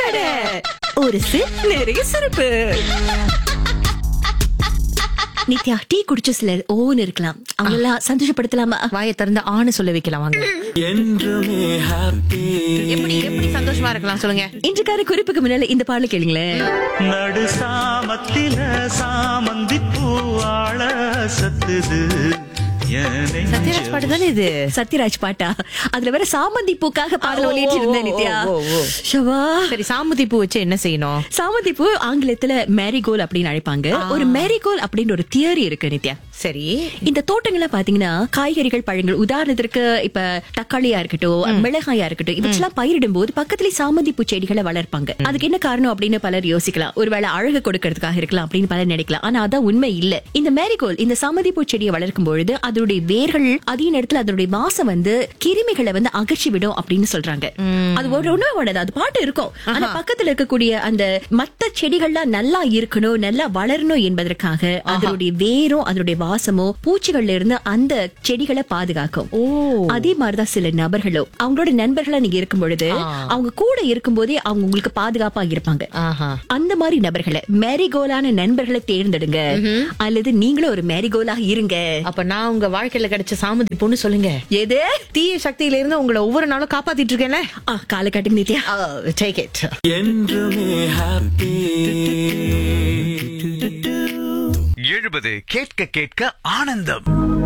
அடடட ஒரு சிப் நிறைய சிறப்பு நித்யா டீ குடிச்ச சிலர் ஓன்னு இருக்கலாம் அவங்க எல்லாம் சந்தோஷப்படுத்தலாமா வாயை திறந்து ஆணு சொல்ல வைக்கலாம் வாங்க என்றுமே ஹாப்பி எப்படி எப்படி சந்தோஷமா இருக்கலாம் சொல்லுங்க இன்றைக்கான குறிப்புக்கு முன்னால இந்த பாடல கேளுங்களேன் நடு சாமத்தில சாமந்தி பூவாழ சத்துது என் நெஞ்சம். சத்யராஜ் பாட்டு தானே இது சத்யராஜ் பாட்டா அதுல வேற சாமந்தி பூக்காக பாடல ஓ, ஒளியிட்டு இருந்தேன் ஓ, நித்யா ஓ, ஓ. ஷவா சரி சாமதி பூ வச்சு என்ன செய்யணும் சாமந்தி பூ ஆங்கிலத்துல மேரிகோல் அப்படின்னு அழைப்பாங்க ஒரு மேரிகோல் அப்படின்னு ஒரு தியரி இருக்கு நித்யா சரி இந்த தோட்டங்கள்ல பாத்தீங்கன்னா காய்கறிகள் பழங்கள் உதாரணத்திற்கு இப்ப தக்காளியா இருக்கட்டும் மிளகாயா இருக்கட்டும் இவற்றெல்லாம் பயிரிடும் போது பக்கத்துல சாமந்தி பூ செடிகளை வளர்ப்பாங்க அதுக்கு என்ன காரணம் அப்படின்னு பலர் யோசிக்கலாம் ஒருவேளை அழகு கொடுக்கறதுக்காக இருக்கலாம் அப்படின்னு பலர் நினைக்கலாம் ஆனா அதான் உண்மை இல்ல இந்த மேரிகோல் இந்த சாமந்தி பூ செடியை வளர்க்கும் பொழுது அதனுடைய வேர்கள் அதே நேரத்துல அதனுடைய வாசம் வந்து கிருமிகளை வந்து அகற்றி விடும் அப்படின்னு சொல்றாங்க அது ஒரு உணவு உணவு அது பாட்டு இருக்கும் ஆனா பக்கத்துல இருக்கக்கூடிய அந்த மத்த செடிகள்லாம் நல்லா இருக்கணும் நல்லா வளரணும் என்பதற்காக அதனுடைய வேரும் அதனுடைய வாசமோ பூச்சிகள்ல இருந்து அந்த செடிகளை பாதுகாக்கும் ஓ அதே மாதிரிதான் சில நபர்களும் அவங்களோட நண்பர்களா நீங்க இருக்கும் பொழுது அவங்க கூட இருக்கும் போதே அவங்க உங்களுக்கு பாதுகாப்பா இருப்பாங்க ஆஹா அந்த மாதிரி நபர்களை மேரிகோலான நண்பர்களை தேர்ந்தெடுங்க அல்லது நீங்களும் ஒரு மேரிகோலாக இருங்க அப்ப நான் உங்க வாழ்க்கையில கிடைச்ச சாமதி பூன்னு சொல்லுங்க எது தீய சக்தியில இருந்து உங்களை ஒவ்வொரு நாளும் காப்பாத்திட்டு இருக்கேன்ல ஆ, காலை காட்டுங்க நித்யா டேக் இட் என்றுமே ஹாப்பி எழுபது கேட்க கேட்க ஆனந்தம்